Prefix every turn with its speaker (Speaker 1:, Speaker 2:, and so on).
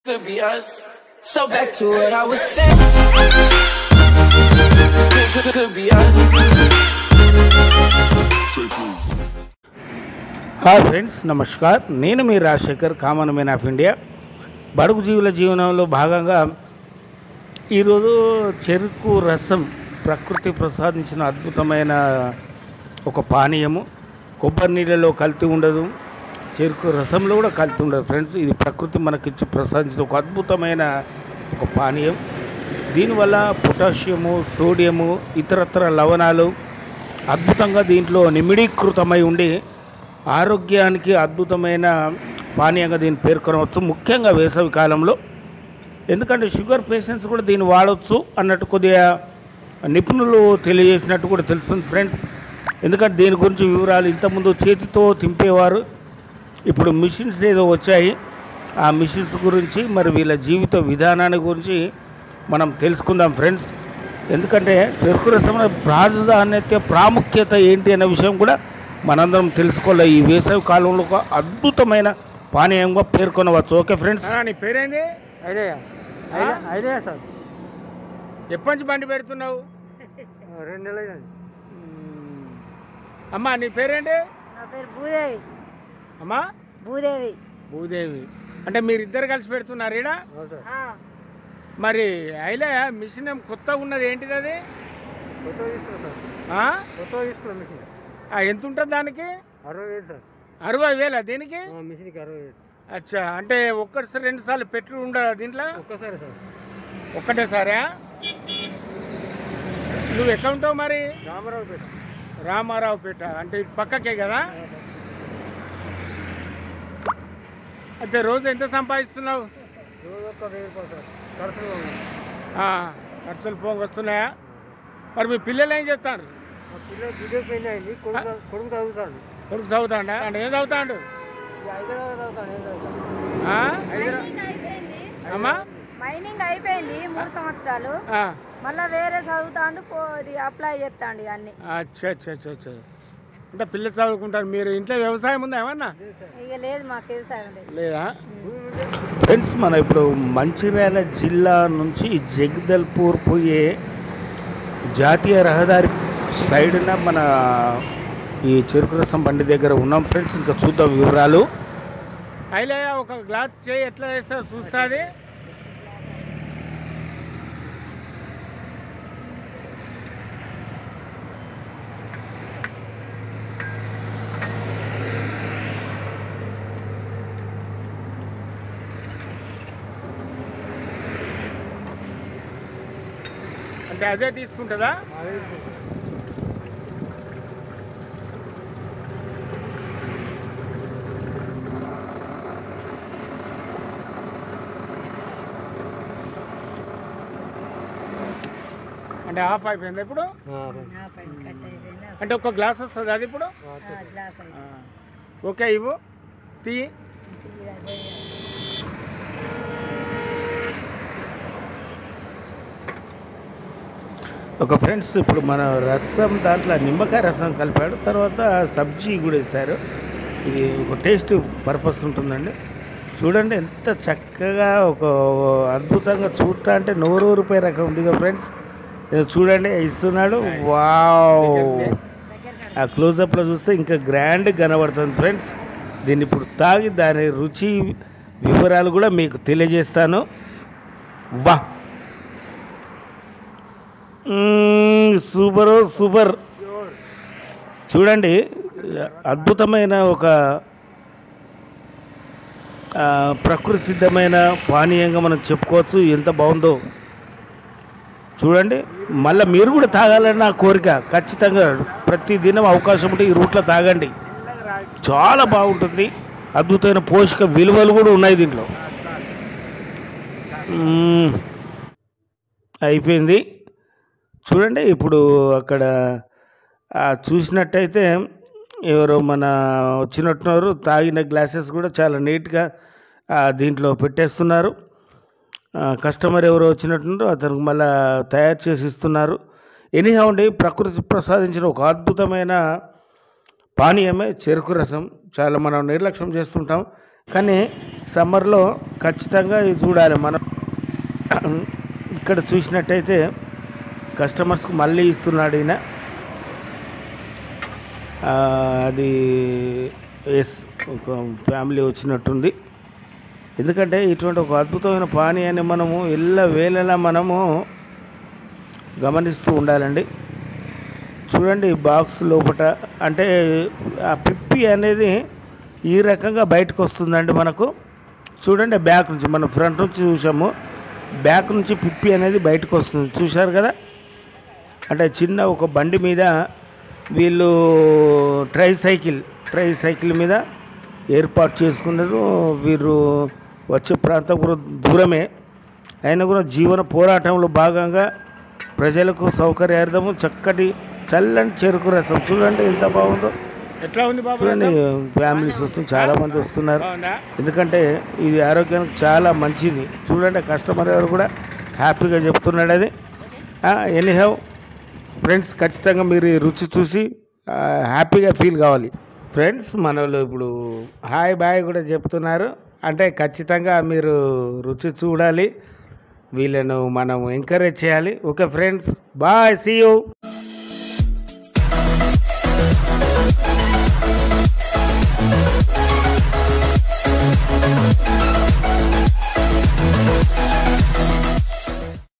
Speaker 1: could be us. So back to what I was saying. Could, could, could be us.
Speaker 2: Hi friends నమస్కార్ నేను మీ Rajasekhar common men of India బడుగు జీవుల జీవనంలో భాగంగా ఈరోజు చెరుకు రసం ప్రకృతి ప్రసాదించిన అద్భుతమైన ఒక పానీయము కొబ్బరి నీళ్ళలో కల్తీ ఉండదు చెరుకు రసంలో కూడా కల్తీ ఉండదు ఫ్రెండ్స్ ఇది ప్రకృతి మనకిచ్చి ప్రసాదించిన ఒక అద్భుతమైన ఒక పానీయం దీనివల్ల పొటాషియము సోడియము ఇతరత్ర లవణాలు అద్భుతంగా దీంట్లో నిమిడీకృతమై ఉండి ఆరోగ్యానికి అద్భుతమైన పానీయంగా దీన్ని పేర్కొనవచ్చు ముఖ్యంగా వేసవి కాలంలో ఎందుకంటే షుగర్ పేషెంట్స్ కూడా దీన్ని వాడవచ్చు అన్నట్టు కొద్దిగా నిపుణులు తెలియజేసినట్టు కూడా తెలుస్తుంది ఫ్రెండ్స్ ఎందుకంటే దీని గురించి వివరాలు ఇంతకుముందు చేతితో తింపేవారు ఇప్పుడు మిషన్స్ ఏదో వచ్చాయి ఆ మిషన్స్ గురించి మరి వీళ్ళ జీవిత విధానాన్ని గురించి మనం తెలుసుకుందాం ఫ్రెండ్స్ ఎందుకంటే చెరుకు రసం ప్రాధాన్యత ప్రాముఖ్యత ఏంటి అనే విషయం కూడా మనందరం తెలుసుకోవాలి ఈ వేసవి కాలంలో ఒక అద్భుతమైన పానీయంగా పేర్కొనవచ్చు ఓకే ఫ్రెండ్స్
Speaker 3: ఆ, నీ పేరేంది
Speaker 4: ఐడియా
Speaker 3: ఆ?
Speaker 4: ఐడియా సార్
Speaker 3: ఎప్పటి నుంచి బండి పెడుతున్నావు
Speaker 4: రెండు నెలలు అయింది
Speaker 3: అమ్మా నీ పేరేంటి
Speaker 5: నా పేరు భూదేవి
Speaker 3: అమ్మా
Speaker 5: భూదేవి
Speaker 3: భూదేవి అంటే మీరిద్దరు కలిసి పెడుతున్నారు ఈడ
Speaker 4: అవును సార్
Speaker 5: ఆ,
Speaker 3: మరి అయిలే మిషన్ ఏం కొత్తగా ఉన్నది ఏంటిది అది
Speaker 4: కొత్త తీసుకున్నాం సార్
Speaker 3: ఆ?
Speaker 4: కొత్త తీసుకున్నాం మిషన్
Speaker 3: ఆ, ఎంత ఉంటుంది దానికి
Speaker 4: అరవై వేలు సార్
Speaker 3: అరవై వేల దీనికి
Speaker 4: ఆ, మిషన్కి అరవై వేలు
Speaker 3: అచ్చా అంటే ఒక్కసారి రెండు సార్లు పెట్టి ఉండదా దీంట్లో
Speaker 4: ఒక్కసారి సార్
Speaker 3: ఒక్కటేసారా నువ్వు ఎక్కడ ఉంటావు మరి
Speaker 4: రామారావు పేట
Speaker 3: రామారావుపేట అంటే ఇటు పక్కకే కదా అయితే రోజు ఎంత సంపాదిస్తున్నావు
Speaker 4: రోజు ఒక్క వెయ్యి రూపాయలు సార్ ఖర్చులు
Speaker 3: ఆ, ఖర్చులు పోంగి వస్తున్నాయా మరి మీ పిల్లలు ఏం చేస్తారు
Speaker 4: మా పిల్లలు బిడ్డకు పెళ్లి అయింది కొడుకు కొడుకు చదువుతాడు
Speaker 3: కొడుకు చదువుతాడా అంటే ఏం చదువుతాడు
Speaker 4: ఈ హైదరాబాద్ చదువుతాడు ఏం చదువుతాడు
Speaker 3: ఆ?
Speaker 5: మైనింగ్ అయిపోయింది
Speaker 3: అమ్మా
Speaker 5: మైనింగ్ అయిపోయింది మూడు సంవత్సరాలు
Speaker 3: ఆ,
Speaker 5: మళ్ళా వేరే చదువుతాండు పో- ఇది అప్లై చేస్తాండు ఇక అన్ని
Speaker 3: అచ్చా అచ్చా అచ్చా అచ్చా అంటే పిల్లలు చదువుకుంటారు మీరు ఇంట్లో వ్యవసాయం ఉందా ఏమన్నా
Speaker 5: ఇక లేదు మాకు వ్యవసాయం లేదు
Speaker 3: లేదా
Speaker 2: ఫ్రెండ్స్ మన ఇప్పుడు మంచిర్యాల జిల్లా నుంచి జగదల్పూర్ పోయే జాతీయ రహదారి సైడ్న మన ఈ చెరుకు రసం బండి దగ్గర ఉన్నాం ఫ్రెండ్స్ ఇంకా చూద్దాం వివరాలు
Speaker 3: అయిలే ఒక గ్లాస్ చేయి ఎట్లా చేస్తారో చూస్తుంది అంటే అదే తీసుకుంటుందా అంటే ఆఫ్ అయిపోయింది ఇప్పుడు అంటే ఒక గ్లాస్ వస్తుంది అది ఇప్పుడు
Speaker 5: గ్లాస్ అయింది.
Speaker 3: ఆ. ఓకే ఇవ్వు తీ
Speaker 2: ఒక ఫ్రెండ్స్ ఇప్పుడు మన రసం దాంట్లో నిమ్మకాయ రసం కలిపాడు తర్వాత సబ్జీ కూడా వేశారు ఇది ఒక టేస్ట్ పర్పస్ ఉంటుందండి చూడండి ఎంత చక్కగా ఒక అద్భుతంగా చూడటా అంటే నోరూరిపోయే రకం ఉంది కదా ఫ్రెండ్స్ ఇది చూడండి ఇస్తున్నాడు వావ్ ఆ క్లోజప్లో చూస్తే ఇంకా గ్రాండ్ కనబడుతుంది ఫ్రెండ్స్ దీన్ని ఇప్పుడు తాగి దాని రుచి వివరాలు కూడా మీకు తెలియజేస్తాను వా మ్మ్, సూపరు సూపర్ చూడండి అద్భుతమైన ఒక ఆ, ప్రకృతి సిద్ధమైన పానీయంగా మనం చెప్పుకోవచ్చు ఎంత బాగుందో చూడండి మళ్ళీ మీరు కూడా తాగాలని నా కోరిక ఖచ్చితంగా ప్రతి దినం అవకాశం ఉంటే ఈ రూట్లో తాగండి చాలా బాగుంటుంది అద్భుతమైన పోషక విలువలు కూడా ఉన్నాయి దీంట్లో మ్మ్. అయిపోయింది చూడండి ఇప్పుడు అక్కడ ఆ, చూసినట్టయితే ఎవరో మన వచ్చినట్టున్నారు తాగిన గ్లాసెస్ కూడా చాలా నీట్గా ఆ, దీంట్లో పెట్టేస్తున్నారు ఆ, కస్టమర్ ఎవరో వచ్చినట్టున్నారు అతనికి మళ్ళా తయారు చేసి ఇస్తున్నారు ఎనీహౌ అండి ప్రకృతి ప్రసాదించిన ఒక అద్భుతమైన పానీయమే చెరుకు రసం చాలా మనం నిర్లక్ష్యం చేస్తుంటాం కానీ సమ్మర్లో ఖచ్చితంగా ఇది చూడాలి మనం ఇక్కడ చూసినట్టయితే కస్టమర్స్కి మళ్ళీ ఇస్తున్నాడు ఈయన ఆ, అది ఎస్ ఒక ఫ్యామిలీ వచ్చినట్టుంది ఎందుకంటే ఇటువంటి ఒక అద్భుతమైన పానీయాన్ని మనము ఎల్ల వేళలా మనము గమనిస్తూ ఉండాలండి చూడండి బాక్స్ లోపట అంటే ఆ పిప్పి అనేది ఈ రకంగా బయటకు వస్తుందండి మనకు చూడండి బ్యాక్ నుంచి మనం ఫ్రంట్ నుంచి చూసాము బ్యాక్ నుంచి పిప్పి అనేది బయటకు వస్తుంది చూశారు కదా అంటే చిన్న ఒక బండి మీద వీళ్ళు ట్రై సైకిల్ ట్రై సైకిల్ మీద ఏర్పాటు చేసుకున్నారు వీరు వచ్చే ప్రాంతం కూడా దూరమే అయినా కూడా జీవన పోరాటంలో భాగంగా ప్రజలకు సౌకర్యార్థము చక్కటి చల్లని చెరుకు రసం చూడండి ఎంత బాగుందో
Speaker 3: ఎట్లా ఉంది బాబు
Speaker 2: చూడండి
Speaker 3: రసం?
Speaker 2: ఫ్యామిలీస్ వస్తుంది చాలా మంది వస్తున్నారు
Speaker 3: బాగుందా
Speaker 2: ఎందుకంటే ఇది ఆరోగ్యానికి చాలా మంచిది చూడండి కస్టమర్ ఎవరు కూడా హ్యాపీగా చెప్తున్నాడు అది ఎనీహౌ ఫ్రెండ్స్ ఖచ్చితంగా మీరు ఈ రుచి చూసి ఆ, హ్యాపీగా ఫీల్ కావాలి ఫ్రెండ్స్ మన వాళ్ళు ఇప్పుడు హాయ్ బాయ్ కూడా చెప్తున్నారు అంటే ఖచ్చితంగా మీరు రుచి చూడాలి వీళ్ళను మనం ఎంకరేజ్ చేయాలి okay friends bye see you